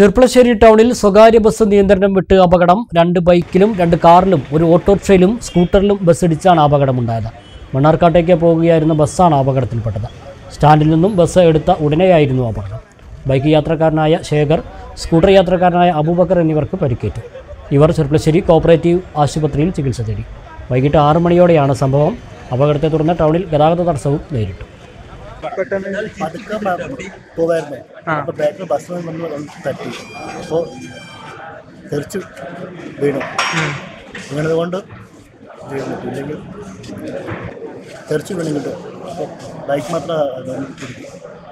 ചെർപ്പളശ്ശേരി ടൗണിൽ സ്വകാര്യ ബസ് നിയന്ത്രണം വിട്ട് അപകടം രണ്ട് ബൈക്കിലും രണ്ട് കാറിലും ഒരു ഓട്ടോറിക്ഷയിലും സ്കൂട്ടറിലും ബസ്സിടിച്ചാണ് അപകടമുണ്ടായത് മണ്ണാർക്കാട്ടേക്ക് പോകുകയായിരുന്ന ബസ്സാണ് അപകടത്തിൽപ്പെട്ടത് സ്റ്റാൻഡിൽ നിന്നും ബസ് എടുത്ത ഉടനെയായിരുന്നു അപകടം ബൈക്ക് യാത്രക്കാരനായ ശേഖർ സ്കൂട്ടർ യാത്രക്കാരനായ അബൂബക്കർ എന്നിവർക്ക് പരിക്കേറ്റു ഇവർ ചെർപ്പളശ്ശേരി കോപ്പറേറ്റീവ് ആശുപത്രിയിൽ ചികിത്സ തേടി വൈകിട്ട് ആറ് മണിയോടെയാണ് സംഭവം അപകടത്തെ തുടർന്ന് ടൗണിൽ ഗതാഗത തടസ്സവും നേരിട്ടു പതുക്കെ പോകായിരുന്നു അപ്പോൾ ബാക്കിൽ ബസ് വന്ന് തട്ടി അപ്പോൾ തെറിച്ച് വീണു വീണത് കൊണ്ട് വീണു ഇല്ലെങ്കിൽ തെറിച്ച് വീണു കിട്ടും അപ്പോൾ ബൈക്ക് മാത്രം അതൊന്ന് പിടിക്കും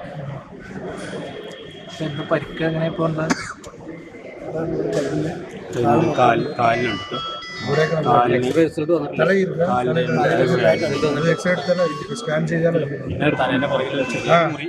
എന്ത് പരിക്ക് എങ്ങനെ ഇപ്പോൾ ഉണ്ട് കാൽ കാലിനുണ്ട് കാലിന് സ്കാൻ ചെയ്താൽ തലേൻ്റെ പുറകിൽ വെച്ചിട്ട് മുറി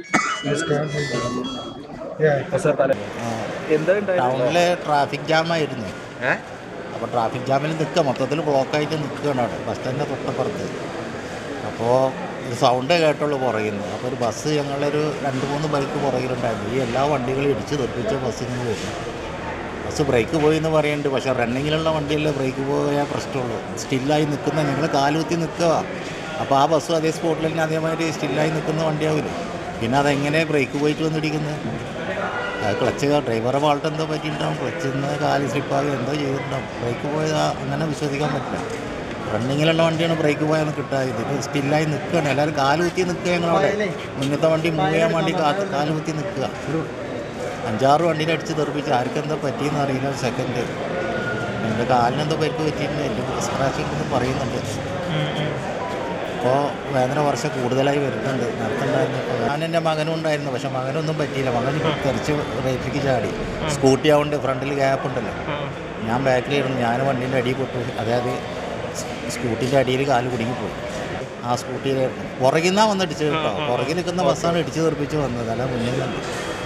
എന്താ ഉണ്ടായത് ടൗണിലെ ട്രാഫിക് ജാമായിരുന്നു അപ്പോൾ ട്രാഫിക് ജാമിൽ നിൽക്കുക മൊത്തത്തിൽ ബ്ലോക്കായിട്ട് നിൽക്കുകയാണ് അവിടെ ബസ് സ്റ്റാൻഡിൻ്റെ തൊട്ടപ്പുറത്ത് അപ്പോൾ ഒരു സൗണ്ടേ കേട്ടുള്ളൂ പുറകിൽ നിന്ന് അപ്പോൾ ഒരു ബസ് ഞങ്ങളൊരു രണ്ട് മൂന്ന് ബൈക്ക് പുറകിലുണ്ടായിരുന്നു ഈ എല്ലാ വണ്ടികളും ഇടിച്ച് തെറിപ്പിച്ച ബസ്സിൽ നിന്ന് വരുന്നു ബസ് ബ്രേക്ക് പോയി എന്ന് പറയുന്നുണ്ട് പക്ഷേ റണ്ണിങ്ങിലുള്ള വണ്ടിയല്ലേ ബ്രേക്ക് പോയാൽ പ്രശ്നമുള്ളൂ സ്റ്റില്ലായി നിൽക്കുന്ന ഞങ്ങൾ കാലുകുത്തി നിൽക്കുക അപ്പോൾ ആ ബസ്സും അതേ സ്പോട്ടിൽ തന്നെ അതേമാതിരി സ്റ്റില്ലായി നിൽക്കുന്ന വണ്ടിയാവില്ലേ പിന്നെ അതെങ്ങനെ ബ്രേക്ക് പോയിട്ട് വന്നിടിക്കുന്നത് അത് ക്ലച്ച് ഡ്രൈവറെ ഫാൾട്ട് എന്തോ പറ്റിയിട്ടുണ്ടാവും ക്ലച്ചിൽ നിന്ന് കാല് സ്ലിപ്പാകി എന്തോ ചെയ്തിട്ടുണ്ടാവും ബ്രേക്ക് പോയത് അങ്ങനെ വിശ്വസിക്കാൻ പറ്റില്ല റണ്ണിങ്ങിലുള്ള വണ്ടിയാണ് ബ്രേക്ക് പോയാൽ കിട്ടായത് ഇത് സ്റ്റില്ലായി നിൽക്കുകയാണ് എല്ലാവരും കാല് കുത്തി നിൽക്കുക ഞങ്ങളവിടെ മുന്നത്തെ വണ്ടി മൂവ് ചെയ്യാൻ വേണ്ടി കാത്ത് കാല് കുത്തി നിൽക്കുക അഞ്ചാറ് വണ്ടീനെ അടിച്ച് തെറിപ്പിച്ച് ആർക്കെന്താ പറ്റിയെന്ന് അറിയില്ല സെക്കൻഡ് എൻ്റെ കാലിനെന്തോ പരിക്ക് പറ്റിയിട്ടുണ്ട് എൻ്റെ സ്ക്രാച്ച് ഉണ്ടെന്ന് പറയുന്നുണ്ട് ഇപ്പോൾ വേദന വർഷം കൂടുതലായി വരുന്നുണ്ട് നേരത്തെ ഉണ്ടായിരുന്നു ഞാൻ എൻ്റെ മകനും ഉണ്ടായിരുന്നു പക്ഷെ മകനൊന്നും പറ്റിയില്ല മകൻ തെറിച്ച് റേറ്റിലേക്ക് ചാടി സ്കൂട്ടി ആവുകൊണ്ട് ഫ്രണ്ടിൽ ഗ്യാപ്പ് ഉണ്ടല്ലോ ഞാൻ ബാക്കിലായിരുന്നു ഞാൻ വണ്ടീൻ്റെ അടിയിൽ പൊട്ടു അതായത് സ്കൂട്ടിൻ്റെ അടിയിൽ കാല് കുടുങ്ങിപ്പോയി ആ സ്കൂട്ടിയിലായിരുന്നു പുറകിൽ നിന്നാണ് വന്ന് ഇടിച്ചത് കേട്ടോ പുറകിൽ നിൽക്കുന്ന ബസ്സാണ് ഇടിച്ച് തെറിപ്പിച്ച് വന്നത് അല്ല മുന്നിൽ നിന്ന്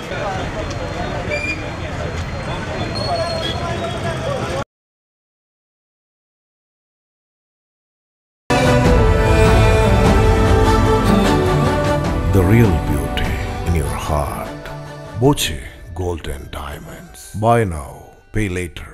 the real beauty in your heart. Boche Golden Diamonds. Buy now, pay later.